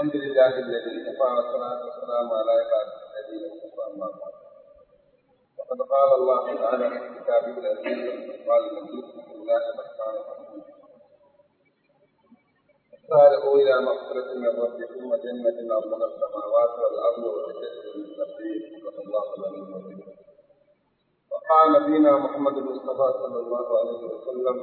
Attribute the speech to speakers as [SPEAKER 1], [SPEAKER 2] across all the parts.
[SPEAKER 1] الحمد لله الذي كفى والصلاة والسلام على عباده الذين اصطفى أما بعد وقد قال الله تعالى في كتابه العزيز والفرقان المجيد بسم الله الرحمن الرحيم سارعوا إلى مغفرة من ربكم وجنة أرضها السماوات والأرض وعدة للمتقين صدق الله العلي العظيم وقال نبينا محمد المصطفى صلى الله عليه وسلم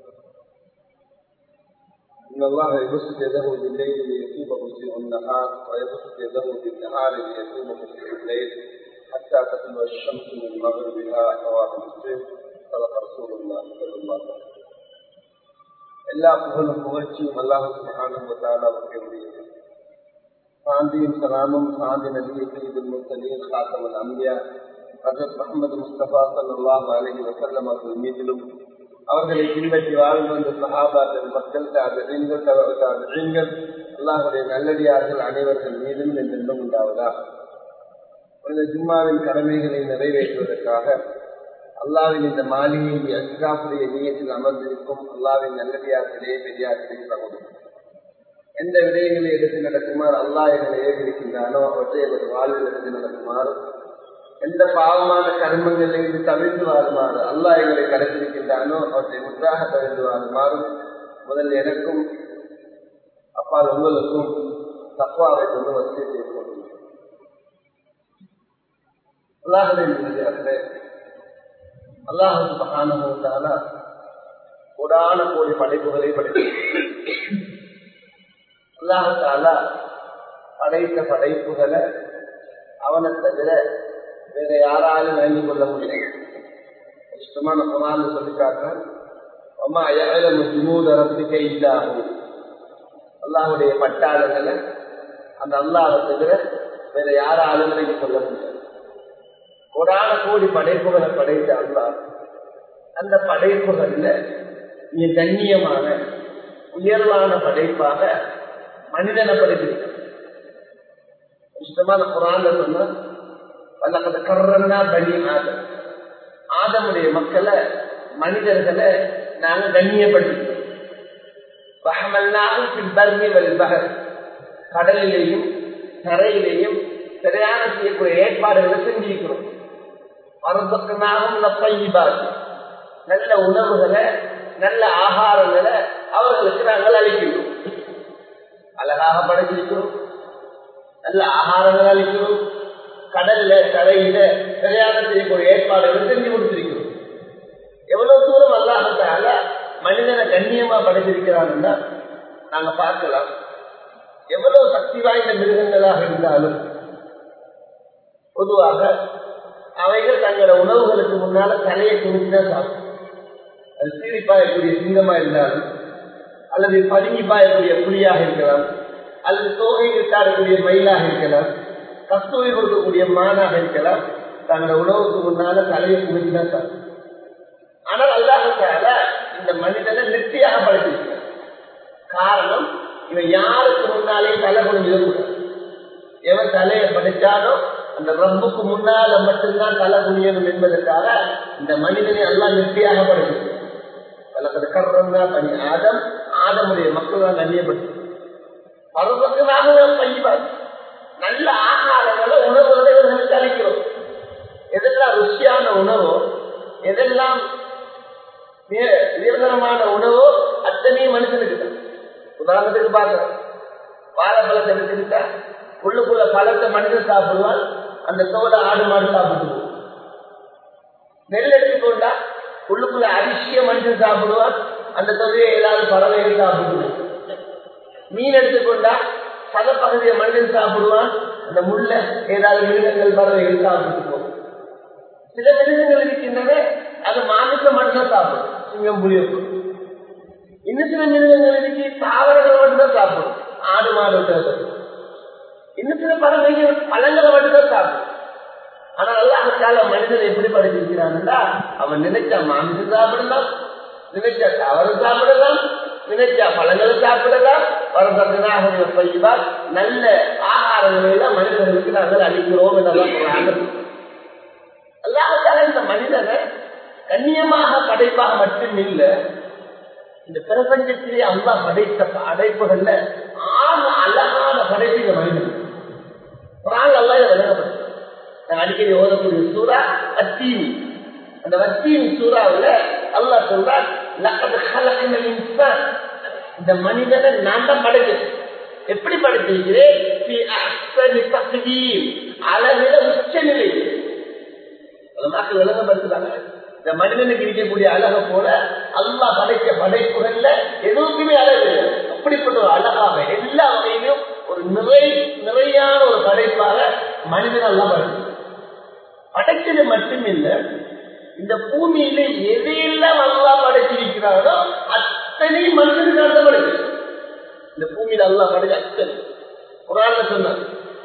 [SPEAKER 1] إن الله يبسط يده بالليل ليتوب مسيء النهار ويبسط يده بالنهار ليتوب مسيء الليل حتى تطلع الشمس من مغربها رواه مسلم صدق رسول الله صلى الله عليه وسلم எல்லா புகழும் புகழ்ச்சியும் அல்லாஹு சுபஹானஹு உரியது சாந்தியும் சலாமும் சாந்தி நபி சையதுல் முர்சலீன் காத்தமுல் அம்பியா ஹஜரத் முகமது முஸ்தபா ஸல்லல்லாஹு அலைஹி வஸல்லம் அவர்கள் மீதிலும் அவர்களை பின்பற்றி வாழ்ந்து வந்த சஹாபாக்கள் மக்கள் தாபிகள் தாபிகள் அல்லாஹுடைய நல்லடியார்கள் அனைவர்கள் மீதும் என்றென்றும் உண்டாவதா இந்த ஜும்மாவின் கடமைகளை நிறைவேற்றுவதற்காக அல்லாவின் இந்த மாளிகையை அஸ்காப்புடைய நீயத்தில் அமர்ந்திருக்கும் அல்லாவின் நல்லடியார்களே பெரியார்களே சகோதரர் எந்த விடயங்களை எடுத்து நடக்குமாறு அல்லாஹ் எங்களை ஏற்றிருக்கின்றானோ அவற்றை எனது வாழ்வில் எடுத்து நடக்குமாறு எந்த பாவமான கர்மங்களில் இருந்து தவிர்த்து வாழுமாறு அல்லாஹ் எங்களை கடைபிடிக்கின்றானோ அவற்றை முற்றாக தவிர்த்து வாழுமாறு முதல் எனக்கும் அப்பால் உங்களுக்கும் தப்பாவை கொண்டு வசதி செய்து கொண்டிருக்கிறேன் அல்லாஹே அல்லாஹு மகானத்தால கோடான கோடி படைப்புகளை படைத்து அல்லாஹால படைத்த படைப்புகளை அவனை தவிர வேற யாராலும் வேண்டி கொள்ள முடியாது இஷ்டமான குரான் சொல்லிக்காக்க அம்மா ஏழு ஜுமூத ரப்பிக்கை இல்லாகும் அல்லாஹுடைய பட்டாளங்களை அந்த அல்லாவை தவிர வேற யாராலும் விலகி கொள்ள முடியாது கோடான கோடி படைப்புகளை படைத்த அல்லா அந்த படைப்புகள்ல நீ கண்ணியமான உயர்வான படைப்பாக மனிதனை படைத்திருக்க இஷ்டமான குரான் சொன்னா வல்லக்கத கர்றன்னா பலி ஆதம் ஆதமுடைய மக்களை மனிதர்களை நாங்க கண்ணியப்படுத்திக்கிறோம் கடலிலேயும் தரையிலேயும் பிரயாணம் செய்யக்கூடிய ஏற்பாடுகளை செஞ்சிருக்கிறோம் நல்ல உணவுகளை நல்ல ஆகாரங்களை அவர்களுக்கு நாங்கள் அளிக்கிறோம் அழகாக படைச்சிருக்கிறோம் நல்ல ஆகாரங்கள் அளிக்கிறோம் கடல்ல கரையில பிரயாணம் செய்யக்கூடிய ஏற்பாடுகள் செஞ்சு கொடுத்திருக்கிறோம் எவ்வளவு தூரம் அல்லாஹால மனிதனை கண்ணியமா படைத்திருக்கிறான்னா நாங்க பார்க்கலாம் எவ்வளவு சக்தி வாய்ந்த மிருகங்களாக இருந்தாலும் பொதுவாக அவைகள் தங்களோட உணவுகளுக்கு முன்னால தலையை குடிச்சுதான் சாப்பிடும் அது சீறி பாயக்கூடிய சிங்கமா இருந்தாலும் அல்லது பதுங்கி பாயக்கூடிய புலியாக இருக்கலாம் அல்லது தோகை விட்டாடக்கூடிய மயிலாக இருக்கலாம் கஸ்தூரி கொடுக்கக்கூடிய மானாக இருக்கலாம் தங்களோட உணவுக்கு முன்னால தலையை குடிச்சுதான் சாப்பிடும் ஆனால் அல்லாஹால இந்த மனிதனை நெற்றியாக படைத்திருக்கிறார் காரணம் இவன் யாருக்கு முன்னாலே தலை குனிஞ்சிடக்கூடாது எவன் தலையை படித்தானோ அந்த ரப்புக்கு முன்னால மட்டும்தான் தலை குனியணும் என்பதற்காக இந்த மனிதனை எல்லாம் நெற்றியாக படைச்சிருக்கிறார் பலக்கது கர்றந்தா பணி ஆதம் ஆதமுடைய மக்கள் தான் நன்றியப்பட்டு பருவத்தினாக பைவார் நல்ல ஆகாரங்களை உணவுகளை இவர்களுக்கு அளிக்கிறோம் எதெல்லாம் ருசியான உணவோ எதெல்லாம் நிரந்தரமான உணவோ அத்தனையும் மனுஷனுக்கு தான் உதாரணத்துக்கு பார்க்கிறோம் வாழைப்பழத்தை எடுத்துக்கிட்டா உள்ளுக்குள்ள பழத்தை மனிதன் சாப்பிடுவான் அந்த தோலை ஆடு மாடு சாப்பிடுவோம் நெல் எடுத்துக்கொண்டா உள்ளுக்குள்ள அரிசிய மனுஷன் சாப்பிடுவான் அந்த தொகையை ஏதாவது பறவைகள் சாப்பிடுவோம் மீன் எடுத்துக்கொண்டா பல பகுதியை மனிதன் சாப்பிடுவான் அந்த முள்ள ஏதாவது மிருகங்கள் பறவைகள் சாப்பிட்டுருவோம் சில மிருகங்கள் இருக்கின்றன அது மாமிச மட்டும்தான் சாப்பிடும் சிங்கம் புளியப்பு இன்னும் சில மிருகங்கள் இருக்கு தாவரங்கள் மட்டும்தான் சாப்பிடும் ஆடு மாடு இன்னும் சில பறவைகள் பழங்களை மட்டும்தான் சாப்பிடும் ஆனா அல்லாஹால மனிதன் எப்படி படிச்சிருக்கிறான்டா அவன் நினைச்சா மாமிசம் சாப்பிடலாம் நினைச்சா தாவரம் சாப்பிடலாம் நினைச்சா பழங்களை சாப்பிடலாம் வரதனாக பையவார் நல்ல ஆகாரங்களை எல்லாம் மனிதர்களுக்கு நாங்கள் அளிக்கிறோம் என்றெல்லாம் அல்லாஹால இந்த மனிதனை கண்ணியமாக படைப்பாக மட்டும் இல்லை
[SPEAKER 2] இந்த பிரபஞ்சத்திலே அல்லா படைத்த அடைப்புகள்ல ஆக அழகான படைப்பு இந்த மனிதன் குரான் அல்லா இதை விளங்கப்படுத்த நான் அடிக்கடி ஓதக்கூடிய சூறா வத்தீனி அந்த வத்தீனி சூறாவில் அல்லா சொல்றார் இந்த மனிதனை நான் தான் படைச்சேன் எப்படி படைத்திருக்கிறேன் அளவில உச்ச நிலை மக்கள் விளங்கப்படுத்துறாங்க இந்த மனிதனுக்கு இருக்கக்கூடிய அழக போல அல்லா படைக்க படைப்புகள்ல எதுவுக்குமே அழகு அப்படிப்பட்ட ஒரு அழகாக எல்லா வகையிலும் ஒரு நிறை நிறையான ஒரு படைப்பாக மனிதன் எல்லாம் படைச்சு படைச்சது மட்டுமில்ல இந்த பூமியில எதையெல்லாம் அல்லா படைச்சிருக்கிறாரோ அத்தனை மனிதனுக்கு அந்த படைச்சு இந்த பூமியில அல்லா படைச்ச அத்தனை குரான் சொன்னார்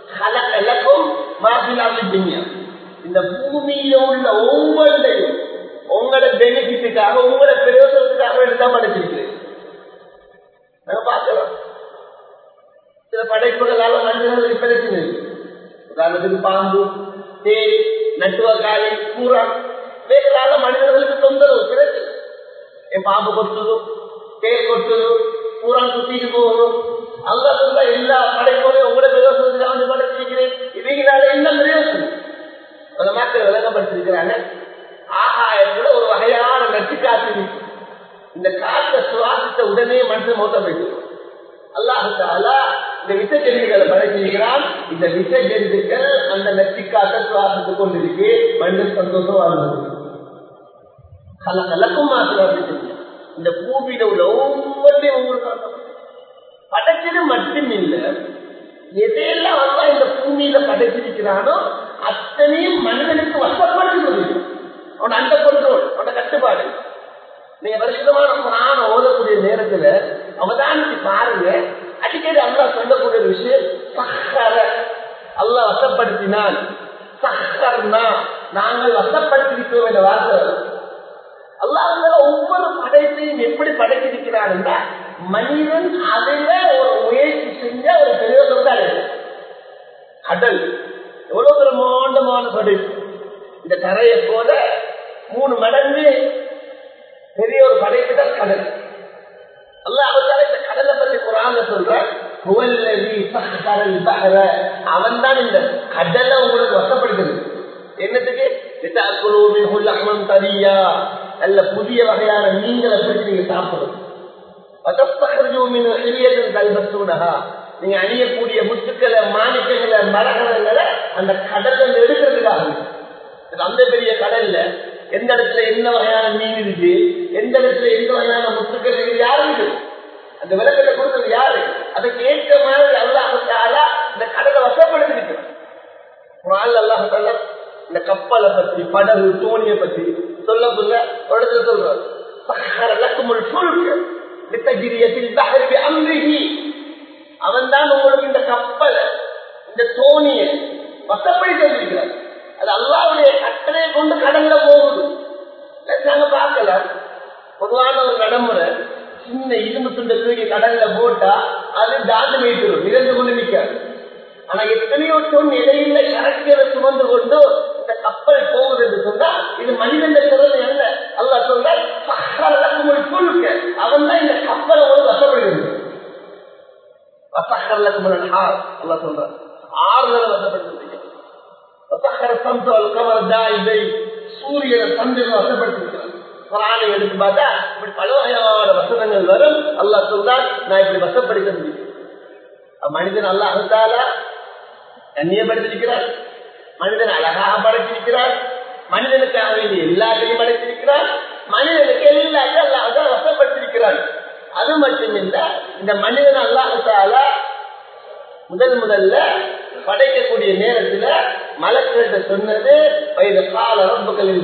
[SPEAKER 2] இந்த பூமியில உள்ள ஒவ்வொன்றையும் உங்களோட பெனிஃபிட்டுக்காக உங்களோட பிரயோசனத்துக்காக எடுத்தான் படைச்சிருக்கிறேன் நாங்க பார்க்கலாம் சில படைப்புகளால மனிதர்களுக்கு பிரச்சனை உதாரணத்துக்கு பாம்பு தேய் நட்டுவக்காலி பூரா இவைகளால மனிதர்களுக்கு தொந்தரவு பிரச்சனை என் பாம்பு கொட்டுதும் தேய் கொட்டுதும் பூரா சுத்திட்டு போகணும் அல்லா சொல்ல எல்லா படைப்போலையும் உங்களோட பிரயோசனத்துக்காக வந்து படைச்சிருக்கிறேன் இவைகளால என்ன பிரயோசனம் அந்த மக்கள் விளங்கப்படுத்திருக்கிறாங்க ஆகாயத்துல ஒரு வகையான நச்சு காத்து இந்த காற்ற சுவாசித்த உடனே மனுஷன் மோத்த போயிட்டு அல்லாஹாலா இந்த விச ஜென்மிகளை படைச்சிருக்கிறான் இந்த விச ஜென்துக்கள் அந்த நச்சு காற்ற சுவாசித்துக் கொண்டிருக்கு மனிதன் சந்தோஷம் வாழ்ந்தது கலக்கும் இந்த பூமியில உள்ள ஒவ்வொன்றையும் உங்களுக்கு படைச்சது மட்டும் இல்ல எதையெல்லாம் அல்லா இந்த பூமியில படைச்சிருக்கிறானோ அத்தனையும் மனிதனுக்கு வசப்படுத்தி அவன் அந்த கொண்டோல் அவனோட கட்டுப்பாடு நீங்க வருஷமான நான் ஓதக்கூடிய நேரத்துல அவதானிச்சு பாருங்க அடிக்கடி அல்லா சொல்லக்கூடிய ஒரு விஷயம் சஹர அல்லா வசப்படுத்தினான் சஹர்னா நாங்கள் வசப்படுத்திருக்கிறோம் என்ற வார்த்தை அல்லாஹ் ஒவ்வொரு படைப்பையும் எப்படி படைத்திருக்கிறார் என்றால் மனிதன் அதில ஒரு முயற்சி செஞ்ச ஒரு பிரயோகம் தான் கடல் எவ்வளவு பிரமாண்டமான படைப்பு இந்த கரையை போல மூணு மடங்கு பெரிய ஒரு படைப்பு தான் கடல் அல்லாஹால இந்த கடலை பத்தி குரான் சொல்ற அவன் தான் இந்த கடலை உங்களுக்கு வசப்படுகிறது என்னத்துக்கு தரியா நல்ல புதிய வகையான மீன்களை பற்றி நீங்க சாப்பிடணும் நீங்க அணியக்கூடிய முத்துக்களை மாணிக்கங்களை மரகங்களை அந்த கடல்ல எடுக்கிறதுக்காக அந்த பெரிய கடல்ல எந்த இடத்துல என்ன வகையான மீன் இருக்கு எந்த இடத்துல எந்த வகையான முத்துக்கள் இருக்கு யாரு இருக்கு அந்த விளக்கத்தை கொடுத்தது யாரு அதுக்கு ஏற்ற மாதிரி அல்லாஹால இந்த கடலை வசப்படுத்திருக்கிறார் அல்லாஹால இந்த கப்பலை பத்தி படகு தோணியை பத்தி சொல்ல சொல்ல ஒரு இடத்துல சொல்றாரு அவன் தான் உங்களுக்கு இந்த கப்பலை இந்த தோணியை வசப்படுத்தி வந்திருக்கிறார் அது அல்லாவுடைய கட்டளையை கொண்டு கடல்ல போகுது நாங்க பார்க்கலாம் பொதுவான ஒரு நடைமுறை சின்ன இரும்பு துண்டை தூக்கி கடல்ல போட்டா அது தாண்டு வைத்திரும் நிகழ்ந்து கொண்டு நிற்காது ஆனா எத்தனையோ தொன் இடையில கரைக்கிற சுமந்து கொண்டு இந்த கப்பல் போகுது என்று சொன்னா இது மனிதன் சொல்றது அல்ல அல்லா சொல்ற அவன் தான் இந்த கப்பலை ஒரு வசப்படுகிறது அல்லா சொல்ற ஆறு வசப்படுத்தி சூரியன் சந்திரன் வசப்படுத்திருக்கிறான் குரானை எடுத்து பார்த்தா இப்படி பல வகையான வசனங்கள் வரும் அல்லாஹ் சொல்றான் நான் இப்படி வசப்படுத்த முடியும் மனிதன் அல்லாஹால கண்ணியப்படுத்திருக்கிறார் மனிதன் அழகாக படைத்திருக்கிறார் மனிதனுக்காக வேண்டிய எல்லாத்தையும் படைத்திருக்கிறார் மனிதனுக்கு எல்லாத்தையும் அல்லாஹால வசப்படுத்திருக்கிறார் அது மட்டுமில்ல இந்த மனிதன் அல்லாஹால முதல் முதல்ல படைக்கக்கூடிய நேரத்துல மலக்கிட்ட சொன்னது வயது கால ரப்புகளில்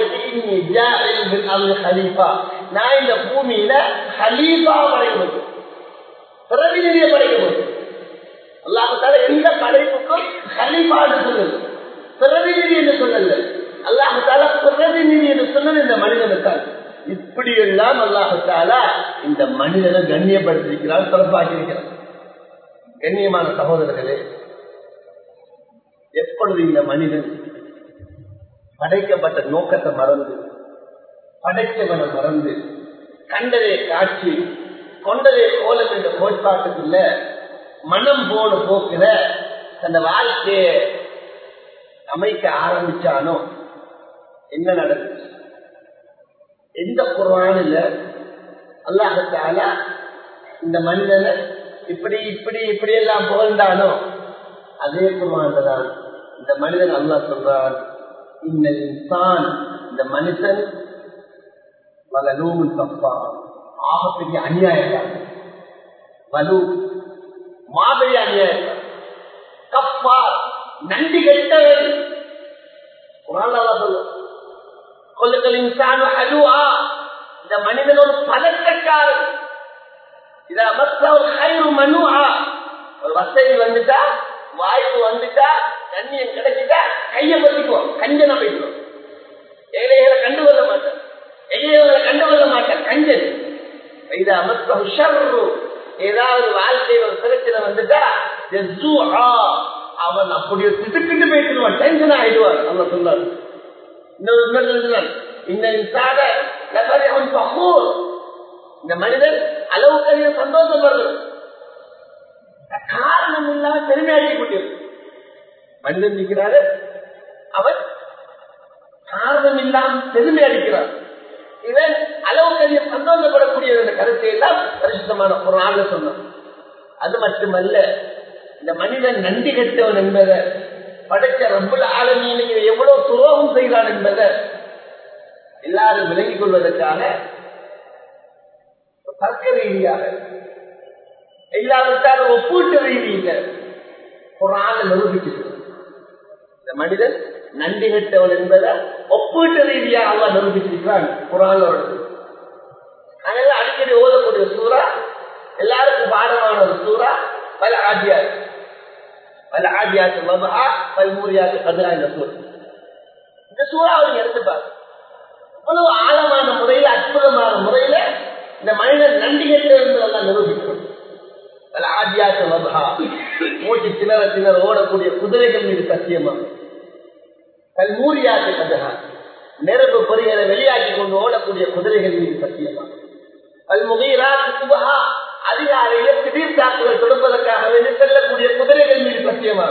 [SPEAKER 2] மலாய்கலீஃபா நான் இந்த பூமியில ஹலீஃபா படைக்கணும் பிரதிநிதியை படைக்கணும் அல்லாஹால எந்த படைப்புக்கும் ஹலீஃபான்னு சொல்லுது பிரதிநிதி என்று சொல்லல அல்லாஹால பிரதிநிதி என்று சொன்னது இந்த மனிதனுக்காக இப்படி எல்லாம் அல்லாஹால இந்த மனிதனை கண்ணியப்படுத்திருக்கிறார் சிறப்பாக்கியிருக்கிறார் கண்ணியமான சகோதரர்களே எப்பொழுது இந்த மனிதன் படைக்கப்பட்ட நோக்கத்தை மறந்து படைத்தவனை மறந்து கண்டதே காட்சி கொண்டதே கோலம் என்ற கோட்பாட்டுக்குள்ள மனம் போன போக்குல தன் வாழ்க்கைய அமைக்க ஆரம்பிச்சானோ என்ன நடந்துச்சு எந்த குரானில் அல்லாஹால இந்த மனிதனை இப்படி இப்படி இப்படி எல்லாம் புகழ்ந்தானோ அதே குரான் தான் இந்த மனிதன் அல்லாஹ் சொல்றான் இந்த இன்சான் இந்த மனிதன் வலலூன் தப்பா ஆகப்பெரிய அநியாயம் வலு மாதிரி அநியாயம் கப்பா நன்றி கெட்டவன் சொல்லு கொல்லுங்கள் இன்சான் அலுவா இந்த மனிதன் ஒரு பதக்கக்காரன் இத மற்ற ஒரு கயிறு மனுவா ஒரு வசதி வந்துட்டா வாய்ப்பு வந்துட்டா தண்ணியம் கிடைச்சிட்டா கைய பத்திக்குவோம் கஞ்சனை போய்க்குவோம் ஏழைகளை கண்டு கொள்ள மாட்டேன் எளியவங்களை கண்டு கொள்ள மாட்டேன் கஞ்சன் இத மற்ற ஏதாவது வாழ்க்கையில் ஒரு பிரச்சனை வந்துட்டா அவன் அப்படியே திட்டுக்கிட்டு போயிட்டுருவான் டென்ஷன் ஆயிடுவான் அவங்க சொன்னார் இந்த இன்சாத அவன் பகூர் இந்த மனிதன் அளவுக்கு அதிகம் சந்தோஷப்படுறது காரணம் இல்லாம பெருமையாடி கொண்டிருக்கும் மனிதன் நிற்கிறாரு அவன் காரணம் இல்லாம பெருமை அடிக்கிறார் இவன் அளவுக்கு அதிகம் சந்தோஷப்படக்கூடிய இந்த கருத்தை எல்லாம் பரிசுத்தமான ஒரு ஆள்ல சொன்னான் அது மட்டுமல்ல இந்த மனிதன் நன்றி கட்டவன் என்பதை படைச்ச ரப்புல ஆளுமையினை எவ்வளவு துரோகம் செய்கிறான் என்பதை எல்லாரும் விலகிக் கொள்வதற்காக தர்க்க ரீதியாக இல்லாவிட்டால் ஒப்பீட்டு ரீதியில் ஒரு ஆளை நிரூபிச்சு இந்த மனிதன் நன்றி கட்டவன் என்பதை ஒப்பீட்டு ரீதியாக அவன் நிரூபிச்சிருக்கிறான் குரானோட அதனால அடிக்கடி ஓதக்கூடிய சூறா எல்லாருக்கும் பாடமான ஒரு சூறா பல ஆதியார் பல ஆதியாத்து மபா பல்மூரியாத்து கதிரா இந்த சூறா இந்த சூறாவை எடுத்து பாரு அவ்வளவு ஆழமான முறையில் அற்புதமான முறையில இந்த மனிதன் நன்றி கட்டவன் நிரூபிக்கணும் பல ஆதியாத்து மபா மூச்சு திணற திணற ஓடக்கூடிய குதிரைகள் மீது சத்தியமா கல்மூரியாத்து கதகா நெருப்பு பொறிகளை வெளியாக்கி கொண்டு ஓடக்கூடிய குதிரைகள் மீது சத்தியமா கல்முகீராத்து சுபஹா அதிகாலையில திடீர் தாக்குதல் தொடுப்பதற்காக வேண்டி செல்லக்கூடிய குதிரைகள் மீது சத்தியமாக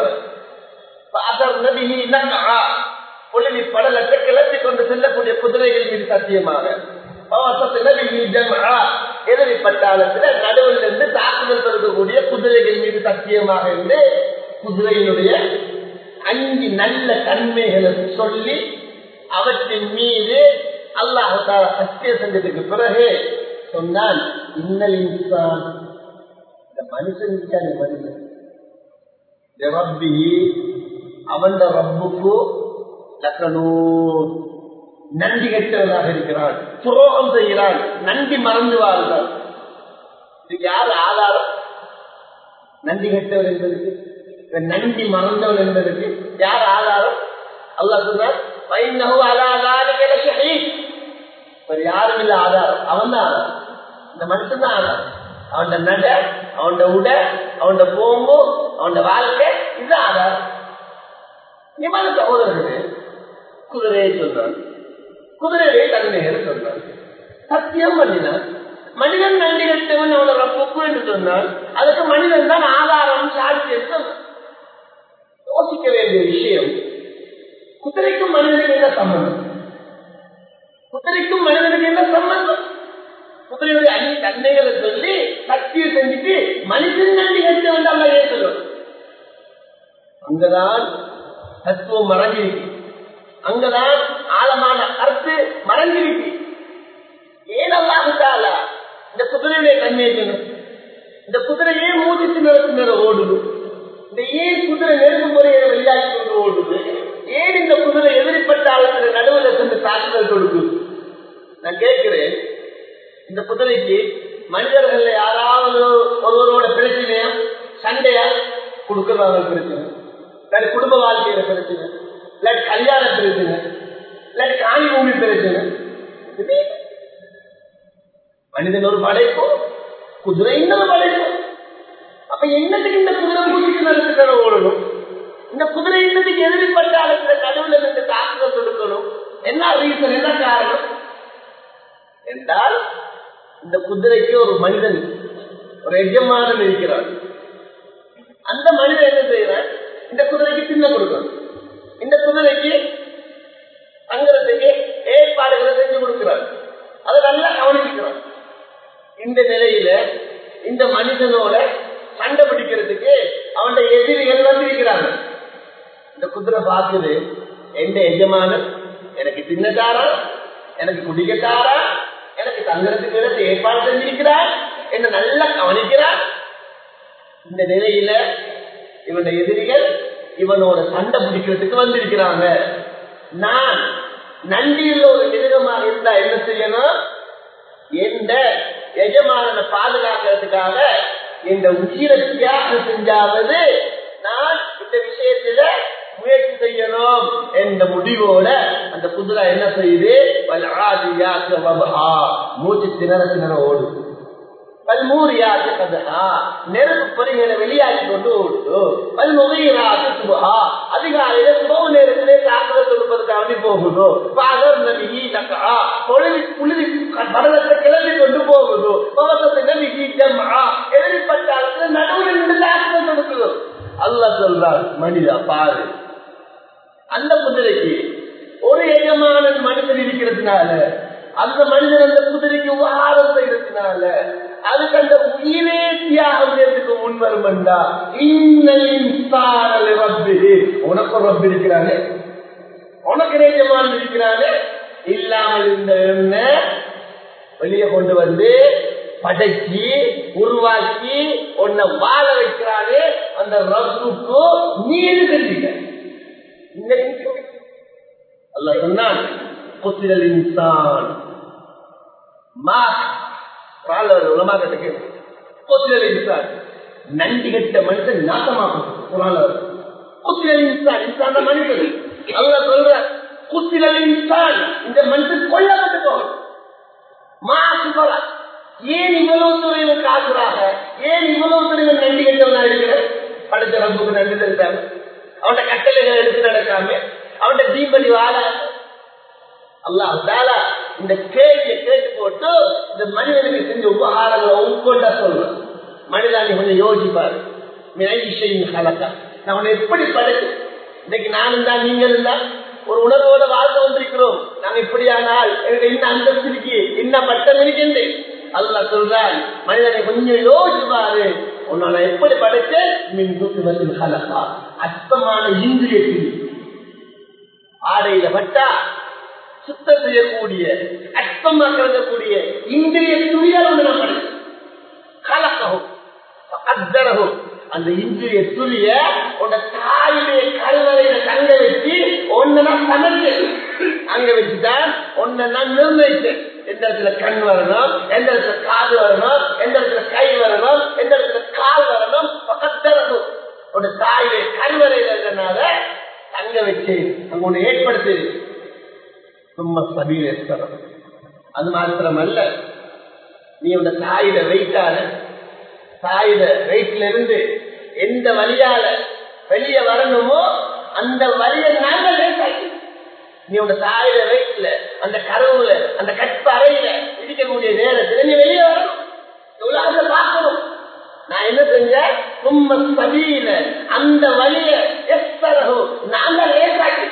[SPEAKER 2] பொழுதி படலத்தை கிளப்பி கொண்டு செல்லக்கூடிய குதிரைகள் மீது சத்தியமாக எதிரி பட்டாளத்துல நடுவில் இருந்து தாக்குதல் தொடுக்கக்கூடிய குதிரைகள் மீது சத்தியமாக இருந்து குதிரையினுடைய அஞ்சு நல்ல தன்மைகளை சொல்லி அவற்றின் மீது அல்லாஹால சத்தியம் செஞ்சதுக்கு பிறகு சொன்னால் இன்னல் இன்சான் இந்த மனுஷன் இருக்காங்க மனுஷன் ரப்பி அவன் ரப்புக்கு லக்கனூர் நன்றி கெட்டவனாக இருக்கிறான் துரோகம் செய்கிறான் நன்றி மறந்து வாழ்கிறான் இதுக்கு யார் ஆதாரம் நன்றி கெட்டவன் என்பதற்கு நன்றி மறந்தவன் என்பதற்கு யார் ஆதாரம் அல்லா சொன்னார் வைநகு அலாதாரிகள ஷஹீத் ஒரு யாரும் இல்ல ஆதாரம் அவன் தான் ஆதாரம் இந்த மனுஷன் தான் ஆதாரம் அவன் நட அவன் உட அவன் போம்பு அவன் வாழ்க்கை இதுதான் ஆதாரம் நிமான சகோதரர்களே குதிரையை சொல்றான் குதிரையை தன்மைகளை சொல்றான் சத்தியம் பண்ணினான் மனிதன் நன்றி கட்டவன் அவனை ரப்புக்கு என்று சொன்னால் அதுக்கு மனிதன் தான் ஆதாரம் சாட்சியம் சொன்னான் யோசிக்க வேண்டிய விஷயம் குதிரைக்கும் மனிதனுக்கு என்ன சம்பந்தம் குதிரைக்கும் மனிதனுக்கு என்ன சம்பந்தம் குதிரையுடைய அணி தன்மைகளை சொல்லி சக்தியை செஞ்சுட்டு மனிதன் நன்றி கட்டு வந்து அல்ல ஏற்றணும் அங்கதான் தத்துவம் மறைஞ்சிருக்கு அங்கதான் ஆழமான கருத்து மறைஞ்சிருக்கு ஏனல்லாவிட்டால இந்த குதிரையுடைய தன்மையை சொன்ன இந்த குதிரையே மூச்சு திணற ஓடுது இந்த ஏன் குதிரை நெருப்பு முறையை வெளியாகி கொண்டு ஓடுது ஏன் இந்த குதிரை எதிரிப்பட்டாளத்துல நடுவில் சென்று தாக்குதல் கொடுக்குது நான் கேட்கிறேன் இந்த குதிரைக்கு மனிதர்கள் யாராவது ஒருவரோட பிரச்சனையா சண்டையா கொடுக்கறவங்க பிரச்சனை இல்லாட்டி குடும்ப வாழ்க்கையில பிரச்சனை இல்லாட்டி கல்யாண பிரச்சனை இல்லாட்டி காணி பூமி பிரச்சனை மனிதன் ஒரு படைப்பு குதிரை இன்னொரு படைப்பு அப்ப என்னத்துக்கு இந்த குதிரை மூச்சுக்கு நடத்துக்கிற ஓடணும் இந்த குதிரை இன்னத்துக்கு எதிர்பட்டாளத்துல நடுவில் இருந்து தாக்குதல் கொடுக்கணும் என்ன ரீசன் என்ன காரணம் என்றால் இந்த குதிரைக்கு ஒரு மனிதன் ஒரு எஜமானன் இருக்கிறான் அந்த மனிதன் என்ன செய்யறான் இந்த குதிரைக்கு தின்ன கொடுக்கணும் இந்த குதிரைக்கு தங்குறதுக்கு ஏற்பாடுகளை செஞ்சு கொடுக்கிறார் அதை நல்லா கவனிக்கிறான் இந்த நிலையில இந்த மனிதனோட சண்டை பிடிக்கிறதுக்கு அவன் எதிரிகள் வந்திருக்கிறாங்க இந்த குதிரை பார்க்குது எந்த எஜமானன் எனக்கு தின்னதாரா எனக்கு குடிக்கத்தாரா எனக்கு தங்குறதுக்கு இடத்தை ஏற்பாடு செஞ்சிருக்கிறார் என்ன நல்லா கவனிக்கிறார் இந்த நிலையில இவனுடைய எதிரிகள் இவனோட சண்டை பிடிக்கிறதுக்கு வந்திருக்கிறாங்க நான் நன்றியில் ஒரு மிருகமாக இருந்தா என்ன செய்யணும் எந்த எஜமானனை பாதுகாக்கிறதுக்காக இந்த உயிரை தியாகம் செஞ்சாவது நான் இந்த விஷயத்துல முயற்சி செய்யணும் என்ற முடிவோட அந்த குதிரை என்ன செய்யுது மூச்சு திணற திணற ஓடுது பல்மூரியாத்து கதா நெருப்பு பொறிகளை வெளியாகி கொண்டு ஓடுது பல்முகையிராத்து சுபா அதிகாலையில சுபவு நேரத்திலே தாக்குதல் கொடுப்பதற்காக போகுதோ பாகர் நபிகி நக்கா பொழுது புழுதி படலத்தை கிளம்பி கொண்டு போகுதோ பவசத்தை நபிகி ஜம்மா எழுதிப்பட்டாளத்துல நடுவில் நின்று தாக்குதல் கொடுக்குதோ அல்ல சொல்றான் மனிதா பாரு அந்த குதிரைக்கு ஒரு எஜமானன் மனிதன் இருக்கிறதுனால அந்த மனிதன் அந்த குதிரைக்கு உபகாரம் செய்யறதுனால அதுக்கு அந்த உயிரே தியாகம் செய்யறதுக்கு முன் வருமெண்டா இன்னல் ரப்பி உனக்கு ரப்பி இருக்கிறானே உனக்கு எஜமானன் இருக்கிறானே இல்லாமல் இந்த எண்ணெய் வெளியே கொண்டு வந்து படைச்சி உருவாக்கி உன்னை வாழ வைக்கிறானே அந்த ரப்புக்கு நீர் செஞ்சுக்க அல்ல சொன்னான் குத்திரல் இன்சான் நன்றி கட்ட மனுஷன் நாசமாகும் குத்திரல் இன்சான் இன்சான் மனிதன் அல்ல சொல்ற குத்திரல் இன்சான் இந்த மனுஷன் கொல்லப்பட்டு போகணும் மாசுபலா ஏன் இவ்வளவு துறையில் காசுறாங்க ஏன் இவ்வளவு துறையில் நன்றி கட்டவனா இருக்கிற படைச்ச ரப்புக்கு நன்றி தெரிவித்தாங்க அவனோட கட்டளைகளை எடுத்து நடக்காம அவனோட தீபடி வாழ அல்லாஹால இந்த கேள்வியை கேட்டு போட்டு இந்த மனிதனுக்கு செஞ்ச உபகாரங்களை உட்கொண்டா சொல்றேன் மனிதா நீ கொஞ்சம் யோசிப்பாரு விஷயம் கலக்கா நான் உன்னை எப்படி படைச்சு இன்னைக்கு நானும் தான் நீங்கள் தான் ஒரு உணர்வோட வாழ்ந்து வந்திருக்கிறோம் நாங்க இப்படியானால் எனக்கு இன்னும் அந்தஸ்து இருக்கு இன்னும் பட்டம் இருக்கின்றேன் அல்ல சொல்றான் மனிதனை கொஞ்சம் யோசிப்பாரு உன்னால எப்படி படைச்சேன் மின் தூக்கு கலக்கா அற்பமான இந்திரியத்தில் ஆடையில பட்டா சுத்தம் செய்யக்கூடிய அற்பமாக கருதக்கூடிய இந்திரிய துணியால் ஒன்று நம்ம கலக்கவும் அத்தரகும் அந்த இந்திரிய துளிய உங்க தாயுடைய கருவறையில தங்க வச்சு ஒன்னா சமைச்சு அங்க வச்சுதான் ஒன்ன நான் நிர்ணயித்தேன் எந்த இடத்துல கண் வரணும் எந்த இடத்துல காது வரணும் எந்த இடத்துல கை வரணும் எந்த இடத்துல கால் வரணும் பக்கத்தரகும் உங்க தாயுடைய கருவறையில இருக்கிறனால தங்க வச்சு அங்க ஒண்ணு ஏற்படுத்து சும்மா சபீல இருக்கிறோம் அது மாத்திரமல்ல நீ உங்க தாயிட வெயிட்டால தாயிட வெயிட்ல இருந்து எந்த வழியால வெளியே வரணுமோ அந்த வழியை நாங்கள் லேசாக்கி நீ உங்க தாயில வெயிட்ல அந்த கருவுல அந்த கற்ப அறையில இருக்கக்கூடிய நேரத்துல நீ வெளியே வரணும் உலகத்தை பார்க்கணும் நான் என்ன செஞ்சேன் சும்ம சபீல அந்த வழிய எஸ்தரகு நாங்கள் லேசாக்கி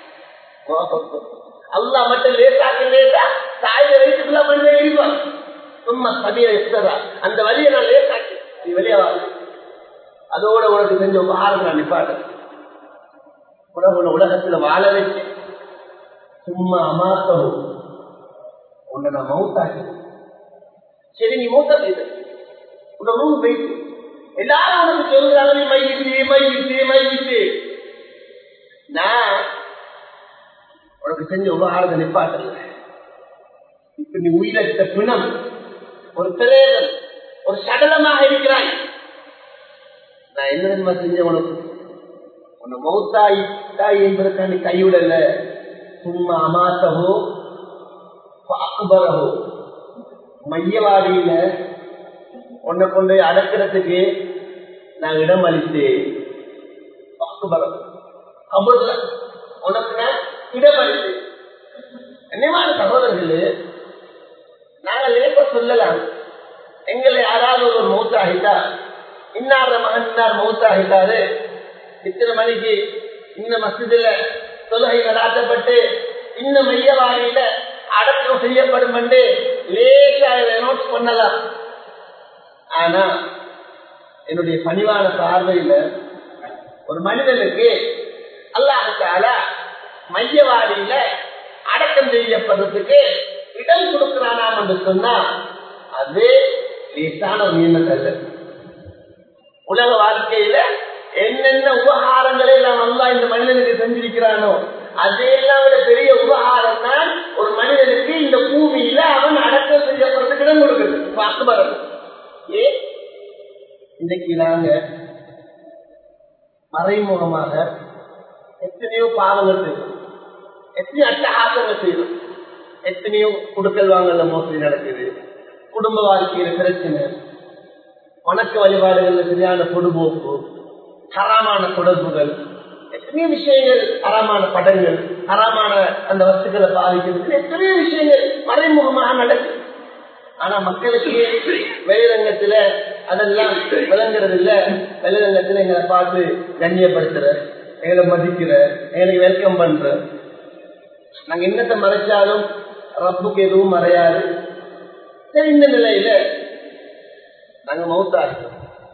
[SPEAKER 2] அல்லா மட்டும் லேசாக்க லேசா தாயில வயிற்றுக்குள்ள மனிதன் இருப்பான் சும்மா சபீல எஸ்தரா அந்த வழியை நான் லேசாக்கி நீ வெளியே வா அதோட உனக்கு செஞ்ச உபகாரம் நான் நிப்பாட்டேன் உலக உலகத்துல வாழ வச்சு சும்மா அமாத்தவும் உன்னை நான் மவுத்தாக்கி சரி நீ மூத்தா செய்த உன்னை ரூம் போயிட்டு எல்லாரும் உனக்கு சொல்றாங்க நீ மையிட்டு மையிட்டு மையிட்டு நான் உனக்கு செஞ்ச உபகாரத்தை நிப்பாட்டல இப்ப நீ உயிரத்த பிணம் ஒரு திரையல் ஒரு சடலமாக இருக்கிறாய் நான் என்ன தெரியுமா செஞ்ச உனக்கு உன்னை மௌத்தாய் தாய் என்பதற்காண்டி கைவிடல சும்மா அமாத்தவோ அக்பரவோ மையவாடியில உன்னை கொண்டு அடக்கிறதுக்கு நான் இடம் அளித்தேன் அக்பரம் கபூர்ல உனக்கு நான் இடம் அளித்தேன் என்னமான சகோதரர்களே நாங்க லேப்ப சொல்லலாம் எங்களை யாராவது ஒரு மௌத்தாகிட்டா இன்னார மகன் இன்னார் மௌத்தாகிட்டாரு இத்தனை மணிக்கு இந்த மசிதில தொழுகை நடாத்தப்பட்டு இந்த மையவாடியில அடக்கம் செய்யப்படும் என்று லேசாக நோட் பண்ணலாம் ஆனா என்னுடைய பணிவான பார்வையில ஒரு மனிதனுக்கு அல்லாஹால மையவாடியில அடக்கம் செய்யப்படுறதுக்கு இடம் கொடுக்கிறானாம் என்று சொன்னா அது லேசான ஒரு நியமத்தல்ல உலக வாழ்க்கையில என்னென்ன உபகாரங்களை எல்லாம் அல்லா இந்த மனிதனுக்கு செஞ்சிருக்கிறானோ அதையெல்லாம் விட பெரிய உபகாரம் தான் ஒரு மனிதனுக்கு இந்த பூமியில அவன் அடக்கம் செய்யப்படுறதுக்கு இடம் கொடுக்குது அக்பரம் ஏ இன்னைக்கு நாங்க மறைமுகமாக எத்தனையோ பாவங்கள் செய்யணும் எத்தனையோ அட்டகாசங்கள் செய்யணும் எத்தனையோ குடுக்கல் வாங்கல மோசடி நடக்குது குடும்ப வாழ்க்கையில பிரச்சனை வணக்க வழிபாடுகள்ல சரியான பொடுபோக்கு தரமான தொடர்புகள் எத்தனையோ விஷயங்கள் தரமான படங்கள் தரமான அந்த வஸ்துக்களை பாதிக்கிறது எத்தனையோ விஷயங்கள் மறைமுகமாக நடக்குது ஆனா மக்களுக்கு வெளிரங்கத்துல அதெல்லாம் விளங்குறது இல்ல வெளிரங்கத்துல எங்களை பார்த்து கண்ணியப்படுத்துற எங்களை மதிக்கிற எங்களுக்கு வெல்கம் பண்ற நாங்க என்னத்தை மறைச்சாலும் ரப்புக்கு எதுவும் மறையாது சரி இந்த நிலையில நாங்க மௌத்தாகிறோம்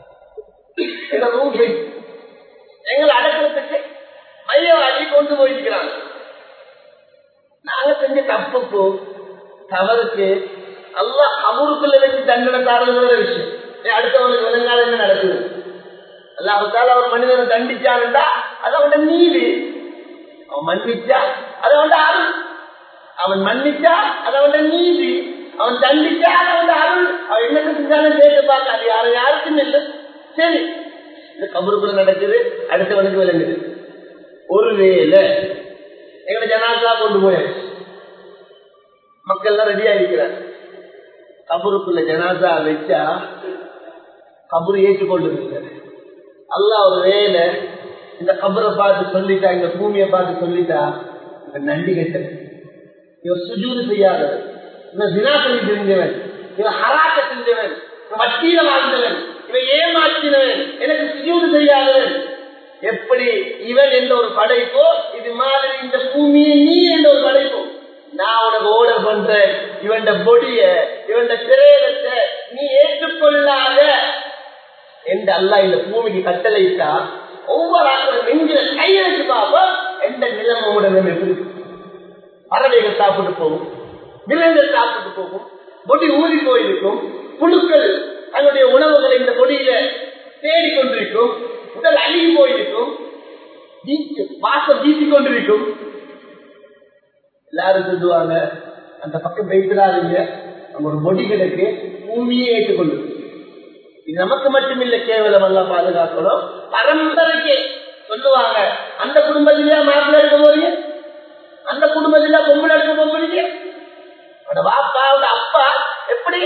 [SPEAKER 2] எங்களை அடக்கிறதுக்கு மையவாதி கொண்டு போயிருக்கிறாங்க நாங்க செஞ்ச தப்புக்கு தவறுக்கு அல்லா அவருக்குள்ள வச்சு தண்டனை தாரது விஷயம் அடுத்தவனுக்கு விளங்காத என்ன நடக்குது அல்லாஹால அவர் மனிதனை தண்டிச்சான்டா அது அவனோட நீதி அவன் மன்னிச்சா அது அவன் அருள் அவன் மன்னிச்சா அது அவனோட நீதி அவன் தண்டிச்சா அது அவன் அருள் அவன் என்ன செஞ்சாலும் கேட்டு பார்க்க அது யாரும் யாருக்கும் இல்லை சரி இந்த கபருக்குள்ள நடக்குது அடுத்தவனுக்கு விளங்குது ஒருவேளை எங்களை ஜனாசா கொண்டு போயாச்சு மக்கள் எல்லாம் ரெடியா இருக்கிறார் கபருக்குள்ள ஜனாசா வச்சா கபரு ஏற்றுக்கொண்டு அல்லா ஒரு வேலை இந்த கபரை பார்த்து சொல்லிட்டா இந்த பூமியை பார்த்து சொல்லிட்டா இவன் நண்டி கெட்டவன் இவன் சுஜூது செய்யாதவன் இவன் வினாசனை தெரிஞ்சவன் இவன் ஹராக்க செஞ்சவன் இவன் வட்டியில வாழ்ந்தவன் இவன் ஏமாற்றினவன் எனக்கு சுஜூது செய்யாதவன் எப்படி இவன் என்ற ஒரு படைப்போ இது மாதிரி இந்த பூமியை நீ என்ற ஒரு படைப்போ நான் உனக்கு ஓர்டர் பண்றேன் இவன் பொடிய இவன் சிறையத்தை நீ ஏற்றுக்கொள்ளாத என்று அல்ல இந்த பூமிக்கு கட்டளையிட்டா ஒவ்வொரு ஆக்களும் நெஞ்சில கையெழுத்து பார்ப்போம் எந்த நிலைமோட எப்படி பறவைகள் சாப்பிட்டு போகும் விலங்குகள் சாப்பிட்டு போகும் பொடி ஊறி போயிருக்கும் புழுக்கள் தன்னுடைய உணவுகளை இந்த பொடியில தேடிக்கொண்டிருக்கும் உடல் அழுகி போயிருக்கும் வாசம் வீசிக் கொண்டிருக்கும் எல்லாரும் சொல்லுவாங்க அந்த பக்கம் போயிட்டுறாதீங்க அங்க ஒரு பொடி கிடக்கு பூமியே ஏற்றுக்கொள்ளு இது நமக்கு மட்டும் இல்ல கேவலம் எல்லாம் பாதுகாக்கணும் பரம்பரைக்கு சொல்லுவாங்க அந்த குடும்பத்திலேயே மாப்பிள்ள எடுக்க போறீங்க அந்த குடும்பத்தில பொம்பளை எடுக்க போறீங்க வாப்பா அப்பா எப்படி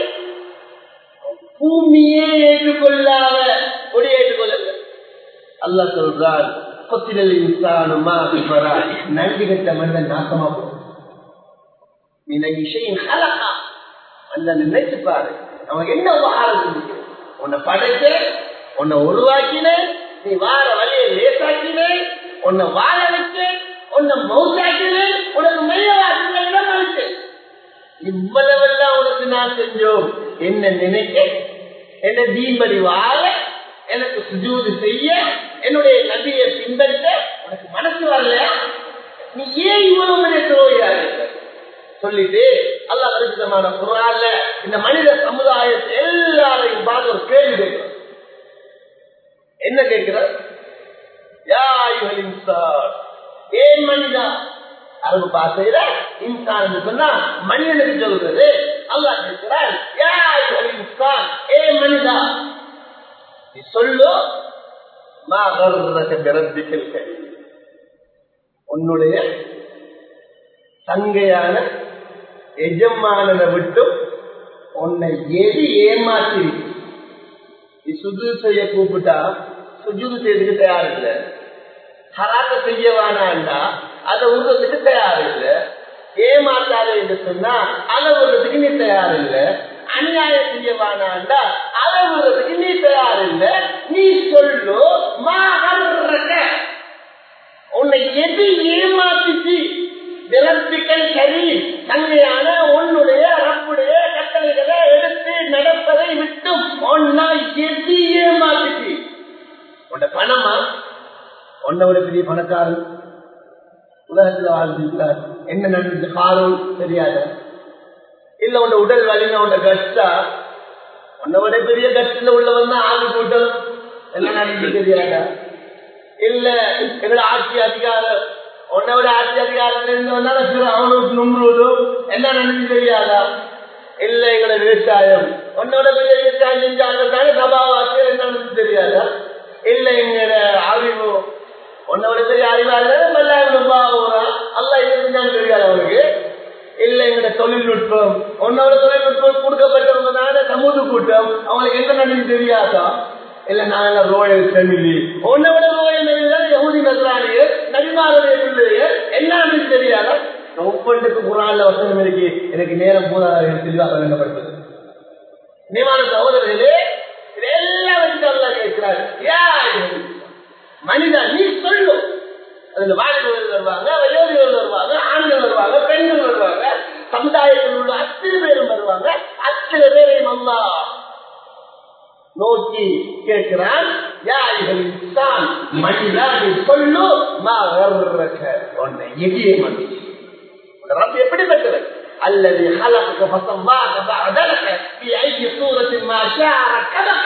[SPEAKER 2] பூமியே ஏற்றுக்கொள்ளாத கொடி ஏற்றுக்கொள்ள அல்ல சொல்றான் கொத்திரல் இன்சானுமா நன்றி கட்ட மனிதன் நாசமா போகும் விஷயம் ஹலகா அந்த நினைச்சு பாரு அவன் என்ன உபகாரம் செஞ்சு உன்னை படைச்ச உன்னை உருவாக்கின நீ வார வழியை லேசாக்கின உன்னை வாழ வச்ச உன்னை மௌசாக்கின உனக்கு மையவாக்கின இடம் அளிச்சு இவ்வளவெல்லாம் உனக்கு நான் செஞ்சோம் என்ன நினைக்க என்ன தீபடி வாழ எனக்கு சுஜூது செய்ய என்னுடைய நதியை பின்பற்ற உனக்கு மனசு வரலையா நீ ஏன் இவ்வளவு பெரிய துரோகியாக சொல்லிட்டு அல்லா பரிசுத்தமான குரான்ல இந்த மனித சமுதாயத்தை எல்லாரையும் பார்த்து ஒரு கேள்வி கேட்கிறார் என்ன கேட்கிறார் ஏன் மனிதா அரபு பாசையில இன்சான் சொன்னா மனிதனுக்கு சொல்றது அல்லா கேட்கிறார் இன்சான் ஏ மனிதா நீ சொல்லு உன்னுடைய தங்கையான எஜமானனை விட்டு உன்னை எது ஏமாற்றி நீ சுது செய்ய கூப்பிட்டா சுஜுது செய்யறதுக்கு தயார் இல்ல ஹராக்க செய்ய வேணாண்டா அதை உருவத்துக்கு தயார் இல்ல ஏமாத்தாரு என்று சொன்னா அளவுறதுக்கு நீ தயார் இல்ல அநியாயம் செய்ய வேணாண்டா அளவுறதுக்கு நீ தயார் இல்ல நீ சொல்லு மாகர்றக்க உன்னை எது ஏமாத்திச்சு விரப்பிக்கல் சரி தங்கையான உன்னுடைய ரப்புடைய கட்டளைகளை எடுத்து நடப்பதை விட்டும் ஒன்னா எது ஏமாத்திச்சு உன்னை பணமா உன்னை ஒரு பெரிய பணக்காரன் உலகத்துல வாழ்ந்துட்டார் என்ன நடந்துச்சு காரும் தெரியாத இல்ல உன்ன உடல் வலிமை உன்ன கஷ்டா உன்னை விட பெரிய கஷ்டத்துல உள்ளவன் தான் ஆளு கூட்டம் எல்லாம் நடந்து தெரியாதா இல்ல எங்களோட ஆட்சி அதிகாரம் உன்னை விட ஆட்சி அதிகாரத்துல இருந்தவனால அவனுக்கு நும்புவதும் என்ன நடந்து தெரியாதா இல்ல எங்களோட விவசாயம் உன்னோட பெரிய விவசாயம் செஞ்சாங்க தானே சபாவாசியம் என்ன நடந்து தெரியாதா இல்ல எங்களோட அறிவு உன்னோட பெரிய அறிவாளர் பல்லாயிரம் அல்ல இது செஞ்சான்னு தெரியாது அவனுக்கு இல்ல எங்கட தொழில்நுட்பம் உன்னோட தொழில்நுட்பம் கொடுக்கப்பட்டவங்க தானே சமூக கூட்டம் அவங்களுக்கு என்ன நடந்து தெரியாதா இல்ல நாங்க ரோயல் ஃபேமிலி உன்னோட ரோயல் ஃபேமிலி யகுதி நகராணியர் நபிமாருடைய பிள்ளையர் என்ன நடந்து தெரியாதா ஒவ்வொன்றுக்கு குரான்ல வசனம் இருக்கு எனக்கு நேரம் போதாது தெளிவாக வழங்கப்படுது நியமான சகோதரர்களே இதெல்லாம் வந்து அல்லா கேட்கிறார் யார் மனிதா நீ சொல்லு அதுல வாலிபர்கள் வருவாங்க வயோதிகள் வருவாங்க ஆண்கள் வருவாங்க பெண்கள் வருவாங்க சமுதாயத்தில் உள்ள அத்தனை பேரும் வருவாங்க அத்தனை பேரையும் அல்லா நோக்கி கேட்கிறான் யாரிகளின் மனிதா நீ சொல்லு உன்னை எதியே மணி ரப் எப்படிப்பட்டவன் الذي خلقك فسواك فعدلك في اي صورة ما شاء ركبك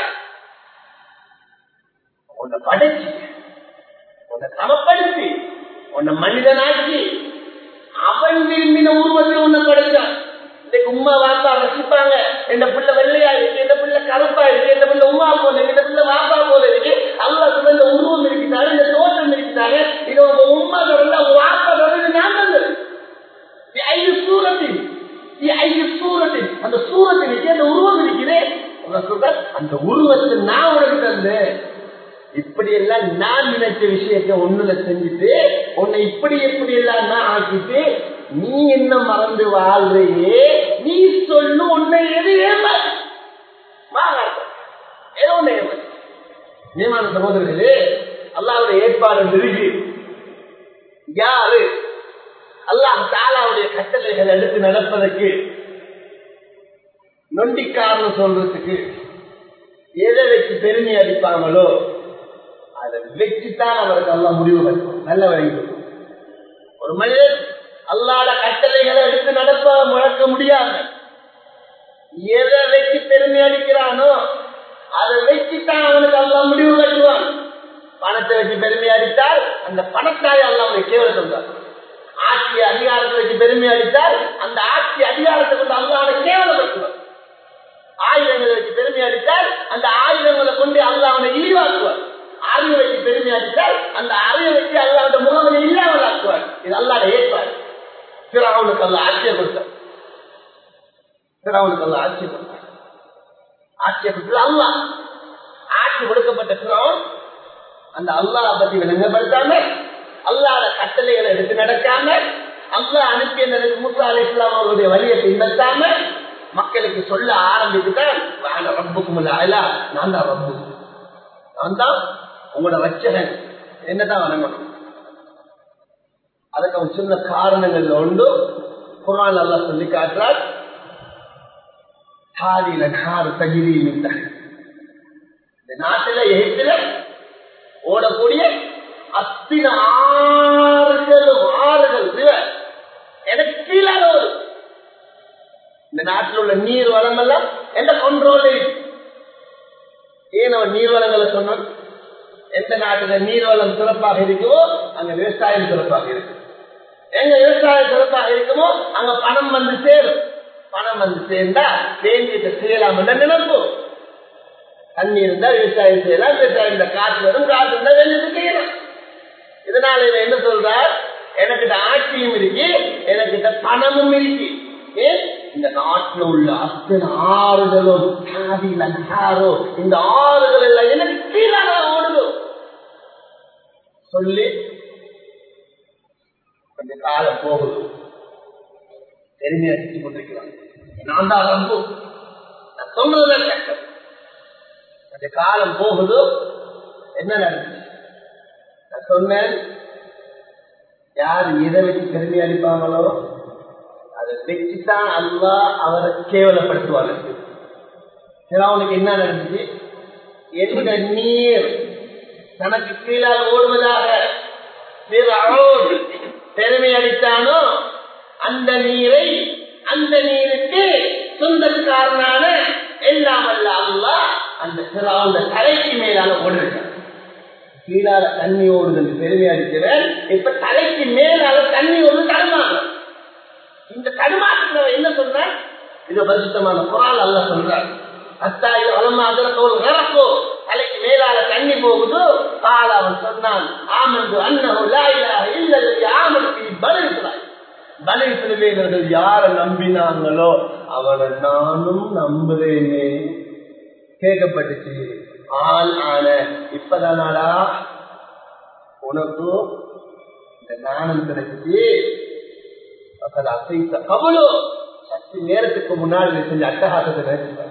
[SPEAKER 2] உன்னை படைச்சு உன்னை சமப்படுத்தி உன்னை மனிதனாக்கி அவன் விரும்பின உருவத்தில் உன்னை படைச்சான் இன்னைக்கு உமா வாப்பா ரசிப்பாங்க இந்த பிள்ளை வெள்ளையா இருக்கு இந்த பிள்ளை கருப்பா இருக்கு இந்த பிள்ளை உமா போல இருக்கு இந்த பிள்ளை வாப்பா போல இருக்கு அல்லா சொல்ல இந்த உருவம் இருக்கிறாரு இந்த தோற்றம் இருக்கிறாரு இது உங்க உமா சொல்ல உங்க வாப்பா சொல்றது நான் வந்தது ஐந்து சூரத்தின் ஐந்து சூரத்தின் அந்த சூரத்திற்கு அந்த உருவம் இருக்கிறேன் அந்த உருவத்தை நான் உனக்கு தந்தேன் இப்படி எல்லாம் நான் நினைச்ச விஷயத்த ஒண்ணுல செஞ்சுட்டு உன்னை இப்படி எப்படி எல்லாம் நான் ஆக்கிட்டு நீ என்ன மறந்து வாழ்றையே நீ சொல்லு உன்னை எது ஏமாறு ஏதோ ஒண்ணு ஏமாறு நியமான சகோதரர்களே அல்லாவுடைய ஏற்பாடு இருக்கு யாரு அல்லாஹ் தாலாவுடைய கட்டளைகள் எடுத்து நடப்பதற்கு நொண்டிக்காரன் சொல்றதுக்கு எதை வச்சு பெருமை அடிப்பாங்களோ அதை வச்சுதான் அவருக்கு அல்லா முடிவு கட்டும் நல்ல வழி ஒரு மனிதன் அல்லாட கட்டளைகளை எடுத்து நடப்ப முழக்க முடியாது எதை வச்சு பெருமை அடிக்கிறானோ அதை வச்சுதான் அவனுக்கு அல்லா முடிவு கட்டுவான் பணத்தை வச்சு பெருமை அடித்தால் அந்த பணத்தாய் அல்ல அவனுக்கு கேவல சொல்றான் ஆட்சி அதிகாரத்தை வச்சு பெருமை அடித்தால் அந்த ஆட்சி அதிகாரத்தை கொண்டு அல்லாத கேவலப்படுத்துவான் ஆயுதங்களை வச்சு பெருமை அடித்தால் அந்த ஆயுதங்களை கொண்டு அல்ல அவனை இழிவாக்குவார் அறிவை வச்சு பெருமை அடித்தால் அந்த அறிவை வச்சு அல்லாத முகங்களை இல்லாமல் ஆக்குவார் இது அல்லாத ஏற்பாடு சிறாவுனுக்கு அல்ல ஆட்சியப்படுத்தார் சிறாவுனுக்கு அல்ல ஆட்சியப்படுத்தார் ஆட்சியப்பட்டது அல்லா ஆட்சி கொடுக்கப்பட்ட சிறாவன் அந்த அல்லாஹ் பத்தி விளங்கப்படுத்தாம அல்லாத கட்டளைகளை எடுத்து நடக்காம அல்லா அனுப்பிய நபி மூசா அலி இஸ்லாம் அவர்களுடைய வழியை பின்பற்றாம மக்களுக்கு சொல்ல ஆரம்பித்துதான் ரப்புக்கும் இல்ல நான் தான் ரப்பு நான் தான் உங்களோட ரச்சகன் என்னதான் வணங்கணும் அதுக்கு அவன் சொன்ன காரணங்கள் உண்டு குரான் அல்லா சொல்லி காட்டுறார் ஹாரில கார் தகிரி இந்த நாட்டில எகிப்தில ஓடக்கூடிய அத்தனை ஆறுகளும் ஆறுகள் எனக்கு கீழாக வரும் இந்த நாட்டில் உள்ள நீர் வளம் எல்லாம் எந்த கொண்டோல் ஏன் அவன் நீர் வளங்களை சொன்னான் எந்த நாட்டுல நீர் வளம் சிறப்பாக இருக்குமோ அங்க விவசாயம் சிறப்பாக இருக்கும் எங்க விவசாயம் சிறப்பாக இருக்குமோ அங்க பணம் வந்து சேரும் பணம் வந்து சேர்ந்தா வேண்டியதை செய்யலாம் நினைப்போம் தண்ணி இருந்தா விவசாயம் செய்யலாம் விவசாயம் இருந்தா காற்று வரும் காற்று இருந்தா வேண்டியது செய்யலாம் இதனால இவன் என்ன சொல்றார் எனக்கிட்ட ஆட்சியும் இருக்கு எனக்கிட்ட பணமும் இருக்கு ஏன் இந்த நாட்டில் உள்ள அத்தனை ஆறுகளும் காதில் அஞ்சாரோ இந்த ஆறுகள் எல்லாம் எனக்கு கீழாக ஓடுதும் சொல்லி கொஞ்ச காலம் போகுது எளிமையை அடித்துக் கொண்டிருக்கிறான் நான் தான் ரம்பு நான் சொல்றதுதான் சட்டம் அந்த காலம் போகுதோ என்ன நடந்துச்சு நான் சொன்னேன் யார் எதை வச்சு பெருமை அளிப்பாங்களோ அதை வச்சுதான் அல்லா அவரை கேவலப்படுத்துவாங்க அவனுக்கு என்ன நடந்துச்சு எந்த நீர் தனக்கு கீழால் ஓடுவதாக பெருமை அளித்தானோ அந்த நீரை அந்த நீருக்கு சொந்தக்காரனான எல்லாம் அல்ல அல்லா அந்த சிறாவுந்த தலைக்கு மேலால ஓடுறான் கீழால தண்ணி ஓடுது பெருமை அடிக்கிறேன் இப்ப தலைக்கு மேலால தண்ணி ஓடுது தடுமாறு இந்த தடுமாற்றத்தை என்ன சொல்ற இது பரிசுத்தமான குரால் அல்ல சொல்றார் அத்தாயோ அலமா அதற்கோல் நடக்கோ தலைக்கு மேலால தண்ணி போகுது கால அவன் சொன்னான் ஆமந்து அன்னஹு லா இலாஹ இல்லல்லதி ஆமனு பலிருக்கிறாய் பலிருக்கிறவர்கள் யார நம்பினாங்களோ அவனை நானும் நம்புறேனே கேட்கப்பட்டுச்சு ஆள் ஆன இப்பதானாடா உனக்கு இந்த நாணம் கிடைச்சிச்சு அசைத்த கவலோ சற்று நேரத்துக்கு முன்னாடி நீ செஞ்ச அட்டகாசத்தை நினைச்சுப்பார்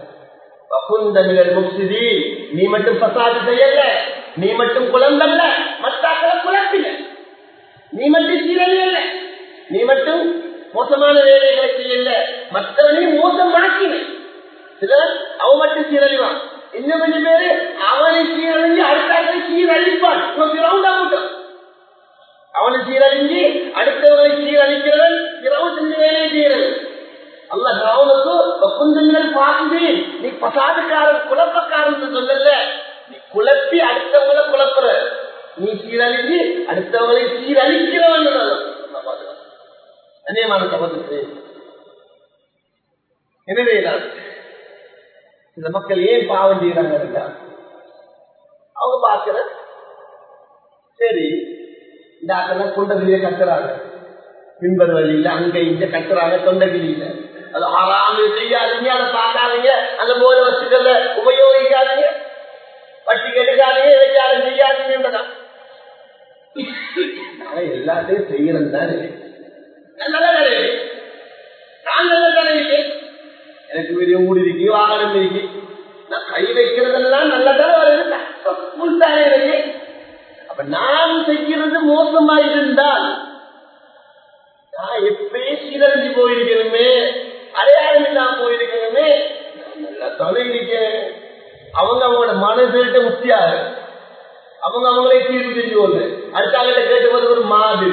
[SPEAKER 2] நீ மட்டும் பசாது செய்யல நீ மட்டும் குழந்தல்ல மத்தாக்களை குழப்பில நீ மட்டும் சீரழியல்ல நீ மட்டும் மோசமான வேலைகளை செய்யல மற்றவனையும் மோசமாக்கின சிலர் அவன் மட்டும் சீரழிவான் இன்னும் கொஞ்சம் பேரு அவனை சீரழிஞ்சு அடுத்த சீரழிப்பான் மட்டும் அவனை சீரழிஞ்சு அடுத்தவனை சீரழிக்கிறவன் இரவு செஞ்சு வேலையை செய்யறது அல்ல கிரௌனுக்கு கொஞ்சம் பார்த்து நீ பசாதுக்காரன் குழப்பக்காரன் சொல்லல நீ குழப்பி அடுத்தவங்களை குழப்புற நீ சீரழிஞ்சு அடுத்தவங்களை சீரழிக்கிறவன் அநேகமான சபத்துக்கு எனவே நான் இந்த மக்கள் ஏன் பாவம் செய்யறாங்க அவங்க பார்க்கிற சரி இந்த ஆக்கெல்லாம் தொண்டகிலிய கத்துறாங்க பின்பர் வழியில அங்க இங்க கத்துறாங்க தொண்டகிலியில அது ஆறாம செய்யாதீங்க அதை பார்க்காதீங்க அந்த போல வச்சுக்கல உபயோகிக்காதீங்க வட்டி கெடுக்காதீங்க எதையாரும் செய்யாதீங்கன்றதான் எல்லாத்தையும் செய்யறது தானே நான் நல்ல தானே எனக்கு வீடியோ மூடி இருக்கு வாகனம் இருக்கு நான் கை வைக்கிறதெல்லாம் நல்லதானே வருது தானே எனக்கு அப்ப நான் செய்கிறது மோசமா இருந்தால் நான் எப்பயே சீரழிஞ்சு போயிருக்கணுமே அடையாளம் இல்லாம போயிருக்கணுமே நல்லா தொலைக்கிறேன் அவங்க அவங்களோட மனசுகிட்ட முத்தியாரு அவங்க அவங்களே தீர்வு செஞ்சுவாங்க அடுத்தாங்க கேட்டு ஒரு மாதிரி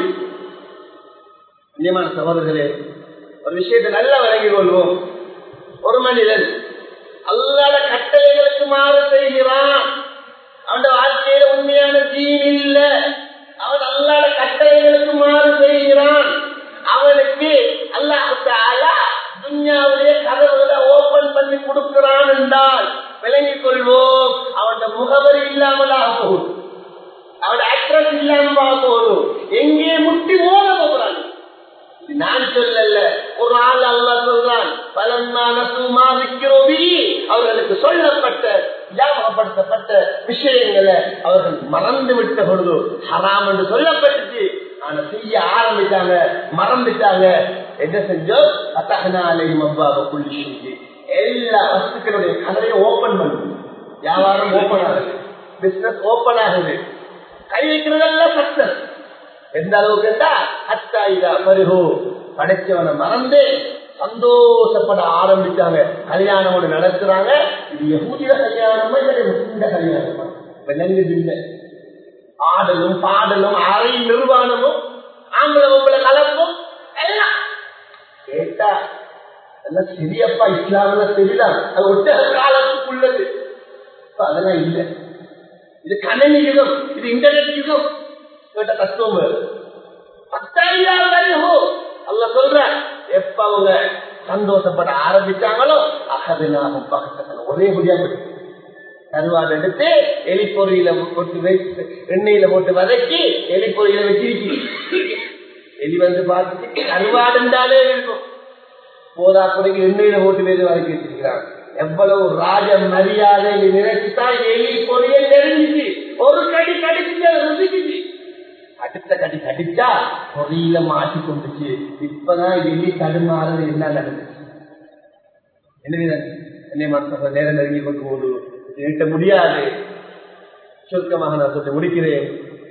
[SPEAKER 2] நியமான சகோதரர்களே ஒரு விஷயத்தை நல்லா விளங்கிக் கொள்வோம் ஒரு மனிதன் அல்லாத கட்டளைகளுக்கு மாறு செய்கிறான் அவன் வாழ்க்கையில உண்மையான தீன் இல்ல அவன் அல்லாத கட்டளைகளுக்கு மாறு செய்கிறான் அவனுக்கு அல்லாஹால துன்யாவுடைய கதவுகளை ஓபன் பண்ணி கொடுக்கிறான் என்றால் விளங்கிக் கொள்வோம் அவன் முகவரி இல்லாமலாக போகும் அவன் அட்ரஸ் இல்லாம போகும் எங்கே முட்டி மோத போகிறான் நான் சொல்லல ஒரு ஆள் அல்லா சொல்றான் பலன்மான சுமா விக்கிறோபி அவர்களுக்கு சொல்லப்பட்ட ஞாபகப்படுத்தப்பட்ட விஷயங்களை அவர்கள் மறந்து விட்ட பொழுது ஹராம் என்று சொல்லப்பட்டுச்சு ஆனா செய்ய ஆரம்பிச்சாங்க மறந்துட்டாங்க என்ன செஞ்சோம் அத்தகனாலையும் அப்பாவை புள்ளி செஞ்சு எல்லா வஸ்துக்களுடைய கதையை ஓபன் பண்ணுது வியாபாரம் ஓபன் ஆகுது பிசினஸ் ஓபன் ஆகுது கை வைக்கிறதெல்லாம் சக்சஸ் எந்த அளவுக்கு இருந்தா அத்தா இதா பருகோ படைச்சவனை மறந்து சந்தோஷப்பட ஆரம்பிச்சாங்க கல்யாணம் ஒன்று நடத்துறாங்க இது எகூதிய கல்யாணமா இல்லை முஸ்லிந்த கல்யாணமா விளங்குது இல்லை ஆடலும் பாடலும் அறை நிர்வாணமும் ஆம்பளை பொம்பளை கலப்பும் எல்லாம் கேட்டா எல்லாம் சரியப்பா இஸ்லாம்ல சரிதான் அது ஒட்ட காலத்துக்குள்ளது அதெல்லாம் இல்லை இது கணனி யுகம் இது இன்டர்நெட் யுகம் கேட்ட கஸ்டமர் பத்தாயிரம் அல்ல சொல்ற எப்ப அவங்க சந்தோஷப்பட ஆரம்பிச்சாங்களோ அகதினாகும் பக்கத்துல ஒரே முடியாது கருவாடு எடுத்து எலிப்பொறியில போட்டு வைத்து எண்ணெயில போட்டு வதக்கி எலிப்பொறியில வச்சிருக்கீங்க எலி வந்து பார்த்துட்டு கருவாடுண்டாலே இருக்கும் போதா குறைக்கு எண்ணெயில போட்டு வேறு வதக்கி வச்சிருக்கிறாங்க எவ்வளவு ராஜ மரியாதை நினைச்சுதான் எலி பொறியை தெரிஞ்சிச்சு ஒரு கடி கடிச்சு ருசிக்குச்சு கட்ட கட்டி கடிச்சா பொறியில மாட்டி கொண்டுச்சு இப்பதான் வெள்ளி தடுமாறது என்ன நடந்துச்சு எனவே என்னை மற்ற நேரம் நெருங்கி கொண்டு போது நிறுத்த முடியாது சுருக்கமாக நான் சொல்லி முடிக்கிறேன்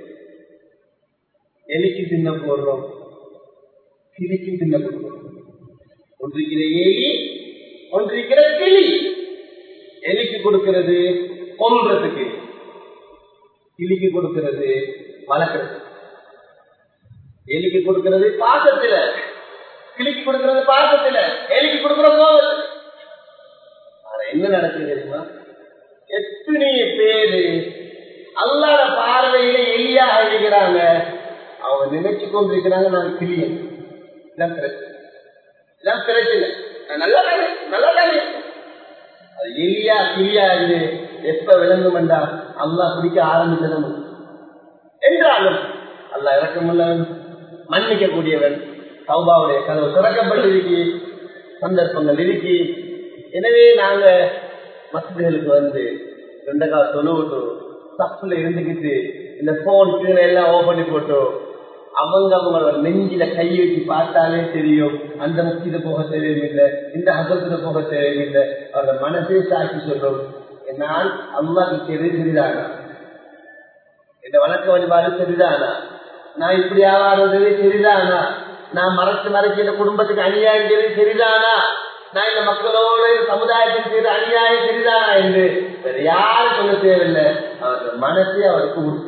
[SPEAKER 2] எலிக்கு தின்ன போடுறோம் கிளிக்கு தின்ன போடுறோம் ஒன்றிருக்கிற ஏலி ஒன்றிருக்கிற கிளி எலிக்கு கொடுக்கிறது கொல்றதுக்கு கிளிக்கு கொடுக்கிறது வளர்க்கறது எலிக்கு கொடுக்கிறது பாசத்துல கிளிக்கு கொடுக்கிறது பாசத்துல எலிக்கு கொடுக்கிற கோவல் ஆனா என்ன நடக்குது தெரியுமா எத்தனை பேரு அல்லாத பார்வையில எலியாக இருக்கிறாங்க அவங்க நினைச்சு கொண்டிருக்கிறாங்க நான் கிளியன் இதான் பிரச்சனை இதான் பிரச்சனை நான் நல்லா தானே நல்லா தானே அது எலியா கிளியா இது எப்ப விளங்குமெண்டா அல்லா பிடிக்க ஆரம்பிச்சதும் என்றாலும் அல்லா இறக்கமுள்ளவன் மன்னிக்க கூடியவன் சௌபாவுடைய கதவு திறக்கப்பட்டிருக்கி சந்தர்ப்பங்கள் இருக்கி எனவே நாங்க மசிதிகளுக்கு வந்து ரெண்டு கால தொழுவிட்டு தப்புல இருந்துக்கிட்டு இந்த போன் கீழே எல்லாம் ஓ பண்ணி போட்டு அவங்க அவங்களோட நெஞ்சில கை வச்சு பார்த்தாலே தெரியும் அந்த முக்கியத போக தேவையில்லை இந்த அகத்துல போக தேவையில்லை அவரோட மனசே சாட்சி சொல்லும் நான் அம்மாக்கு தெரியும் சரிதானா இந்த வழக்க வழிபாடு சரிதானா நான் இப்படி ஆவாடுறது சரிதானா நான் மறைச்சு மறைச்சு இந்த குடும்பத்துக்கு அநியாயம் செய்வது சரிதானா நான் இந்த மக்களோடு சமுதாயத்தில் செய்த அநியாயம் சரிதானா என்று வேற யாரும் சொல்ல தேவையில்லை அவர்கள் மனசே அவருக்கு உறுத்து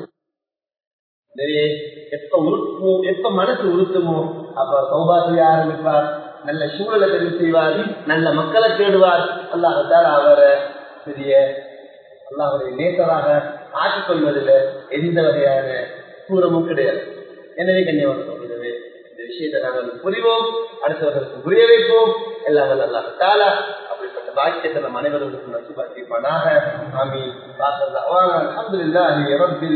[SPEAKER 2] எப்ப உறுத்துமோ எப்ப மனசு உறுத்துமோ அப்ப சௌபாசிய ஆரம்பிப்பார் நல்ல சூழலை தெரிவு செய்வார் நல்ல மக்களை தேடுவார் அல்லாஹால் அவரை பெரிய அல்லாஹுடைய நேசராக ஆக்கிக் கொள்வதில் எந்த வகையான தூரமும் கிடையாது எனவே கண்ணியமான சொல்கிறது இந்த விஷயத்தை நாங்கள் புரிவோம் அடுத்தவர்களுக்கு புரிய வைப்போம் எல்லாம் வல்ல அல்லாஹ் தாலா அப்படிப்பட்ட பாக்கியத்தை நம் அனைவருக்கும் நசுபாக்கியப்பானாக ஆமி அலமதுல்லாஹி ரப்பில்